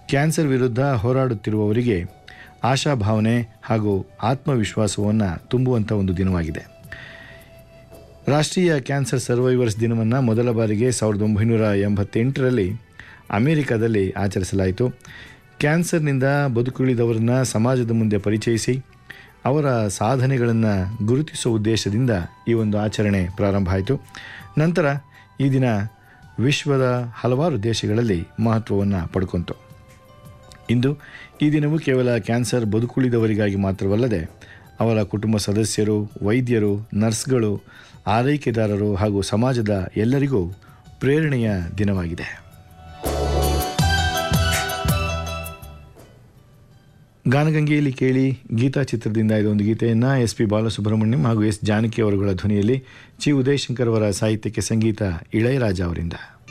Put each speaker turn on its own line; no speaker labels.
cancer ವಿರುದ್ಧ ಹೋರಾಡುತ್ತಿರುವವರಿಗೆ ಆಶಾಭಾವನೆ ಹಾಗೂ ಆತ್ಮವಿಶ್ವಾಸವನ್ನು ತುಂಬುವಂಥ ಒಂದು ದಿನವಾಗಿದೆ ರಾಷ್ಟ್ರೀಯ ಕ್ಯಾನ್ಸರ್ ಸರ್ವೈವರ್ಸ್ ದಿನವನ್ನು ಮೊದಲ ಬಾರಿಗೆ ಸಾವಿರದ ಒಂಬೈನೂರ ಎಂಬತ್ತೆಂಟರಲ್ಲಿ ಅಮೆರಿಕದಲ್ಲಿ ಆಚರಿಸಲಾಯಿತು ಕ್ಯಾನ್ಸರ್ನಿಂದ ಬದುಕುಳಿದವರನ್ನ ಸಮಾಜದ ಮುಂದೆ ಪರಿಚಯಿಸಿ ಅವರ ಸಾಧನೆಗಳನ್ನು ಗುರುತಿಸುವ ಉದ್ದೇಶದಿಂದ ಈ ಒಂದು ಆಚರಣೆ ಪ್ರಾರಂಭ ಆಯಿತು ನಂತರ ಈ ದಿನ ವಿಶ್ವದ ಹಲವಾರು ದೇಶಗಳಲ್ಲಿ ಮಹತ್ವವನ್ನು ಪಡ್ಕೊಂತು ಇಂದು ಈ ದಿನವು ಕೇವಲ ಕ್ಯಾನ್ಸರ್ ಬದುಕುಳಿದವರಿಗಾಗಿ ಮಾತ್ರವಲ್ಲದೆ ಅವರ ಕುಟುಂಬ ಸದಸ್ಯರು ವೈದ್ಯರು ನರ್ಸ್ಗಳು ಆರೈಕೆದಾರರು ಹಾಗೂ ಸಮಾಜದ ಎಲ್ಲರಿಗೂ ಪ್ರೇರಣೆಯ ದಿನವಾಗಿದೆ ಗಾನಗಂಗೆಯಲ್ಲಿ ಕೇಳಿ ಗೀತಾ ಚಿತ್ರದಿಂದ ಇದೊಂದು ಗೀತೆಯನ್ನು ಎಸ್ ಪಿ ಬಾಲಸುಬ್ರಹ್ಮಣ್ಯಂ ಹಾಗೂ ಎಸ್ ಜಾನಕಿ ಅವರುಗಳ ಧ್ವನಿಯಲ್ಲಿ ಚಿ ಉದಯಶಂಕರ್ ಅವರ ಸಾಹಿತ್ಯಕ್ಕೆ ಸಂಗೀತ ಇಳಯರಾಜ ಅವರಿಂದ